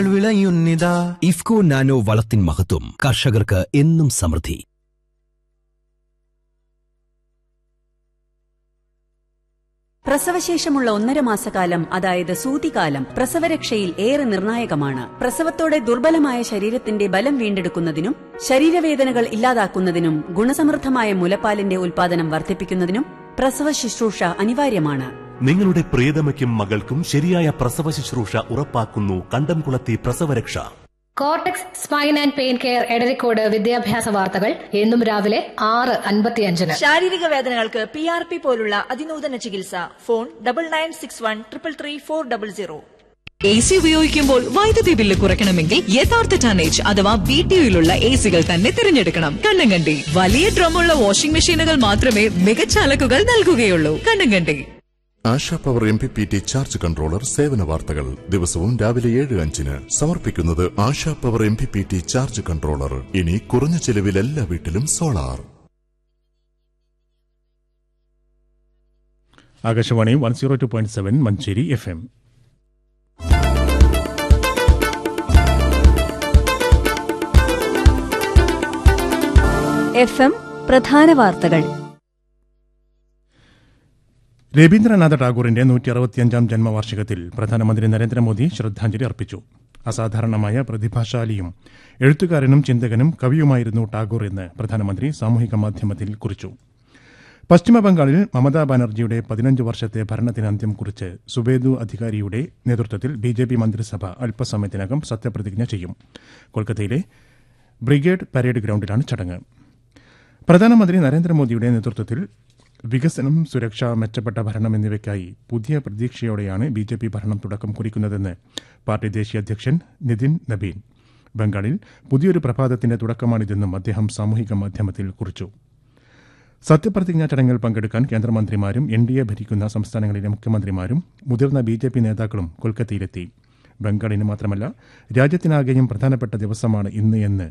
വിളയുന്നിതാ IFFCO nano വളത്തിൻ മഹത്വം കർഷകർക്ക് എന്നും സമൃദ്ധി പ്രസവശേഷമുള്ള ഒന്നര മാസക്കാലം അതായത് സൂതികാലം പ്രസവരക്ഷയിൽ ഏറെ നിർണായകമാണ് പ്രസവത്തോടെ ദുർബലമായ ശരീരത്തിന്റെ ബലം വീണ്ടെടുക്കുന്നതിനും ശരീരവേദനകൾ ഇല്ലാതാക്കുന്നതിനും ഗുണസമൃദ്ധമായ മുലപ്പാലിന്റെ ഉൽപാദനം വർദ്ധിപ്പിക്കുന്നതിനും പ്രസവ ശുശ്രൂഷ അനിവാര്യമാണ് നിങ്ങളുടെ പ്രിയതമയ്ക്കും മകൾക്കും ശരിയായ പ്രസവ ശുശ്രൂഷ ഉറപ്പാക്കുന്നു കണ്ടംകുളത്തി പ്രസവരക്ഷ cortex spine and pain care Edarikode വിദ്യാഭ്യാസ വാർത്തകൾ എന്നും രാവിലെ ആറ് അൻപത്തിയഞ്ചിന് ശാരീരിക വേദനകൾക്ക് പി ആർ പി പോലുള്ള അതിനൂതന ചികിത്സ phone double nine six one triple three four double zero A C ഉപയോഗിക്കുമ്പോൾ വൈദ്യുതി ബില്ല് കുറയ്ക്കണമെങ്കിൽ യഥാർത്ഥ ടനേജ് അഥവാ ബി ടി യുയിലുള്ള എ സികൾ തന്നെ തിരഞ്ഞെടുക്കണം കണ്ണങ്കണ്ടി വലിയ ഡ്രമ്മുള്ള വാഷിംഗ് മെഷീനുകൾ മാത്രമേ മികച്ച അലക്കുകൾ നൽകുകയുള്ളൂ Kannankandi Asha power M P P T charge controller സേവന വാർത്തകൾ ദിവസവും രാവിലെ ഏഴ് അഞ്ചിന് സമർപ്പിക്കുന്നത് Asha power M P P T charge controller ഇനി കുറഞ്ഞ ചെലവിൽ എല്ലാ വീട്ടിലും solar Akashvani one zero two point seven Manjeri F M F M പ്രധാന വാർത്തകൾ രവീന്ദ്രനാഥ ടാഗോറിന്റെ നൂറ്റി അറുപത്തിയഞ്ചാം ജന്മവാർഷികത്തിൽ പ്രധാനമന്ത്രി നരേന്ദ്രമോദി ശ്രദ്ധാഞ്ജലി അർപ്പിച്ചു അസാധാരണമായ പ്രതിഭാശാലിയും എഴുത്തുകാരനും ചിന്തകനും കവിയുമായിരുന്നു ടാഗോർ എന്ന് പ്രധാനമന്ത്രി സാമൂഹിക മാധ്യമത്തിൽ കുറിച്ചു പശ്ചിമബംഗാളിൽ മമതാ ബാനർജിയുടെ പതിനഞ്ച് വർഷത്തെ ഭരണത്തിന് അന്ത്യം കുറിച്ച് സുബേദു അധികാരിയുടെ നേതൃത്വത്തിൽ ബി ജെ പി മന്ത്രിസഭ അല്പസമയത്തിനകം സത്യപ്രതിജ്ഞ ചെയ്യും കൊൽക്കത്തയിലെ ബ്രിഗേഡ് പരേഡ് ഗ്രൌണ്ടിലാണ് ചടങ്ങ് പ്രധാനമന്ത്രി നരേന്ദ്രമോദിയുടെ നേതൃത്വത്തിൽ വികസനം സുരക്ഷ മെച്ചപ്പെട്ട ഭരണം എന്നിവയ്ക്കായി പുതിയ പ്രതീക്ഷയോടെയാണ് ബി ജെ പി ഭരണം തുടക്കം കുറിക്കുന്നതെന്ന് പാർട്ടി ദേശീയ അധ്യക്ഷൻ നിതിൻ നബീൻ ബംഗാളിൽ പുതിയൊരു പ്രഭാതത്തിന്റെ തുടക്കമാണിതെന്നും അദ്ദേഹം സാമൂഹിക മാധ്യമത്തിൽ കുറിച്ചു സത്യപ്രതിജ്ഞാ ചടങ്ങിൽ പങ്കെടുക്കാൻ കേന്ദ്രമന്ത്രിമാരും എൻ ഡി എ ഭരിക്കുന്ന സംസ്ഥാനങ്ങളിലെ മുഖ്യമന്ത്രിമാരും മുതിർന്ന ബി ജെ പി നേതാക്കളും കൊൽക്കത്തയിലെത്തി ബംഗാളിന് മാത്രമല്ല രാജ്യത്തിനാകെയും പ്രധാനപ്പെട്ട ദിവസമാണ് ഇന്ന് എന്ന്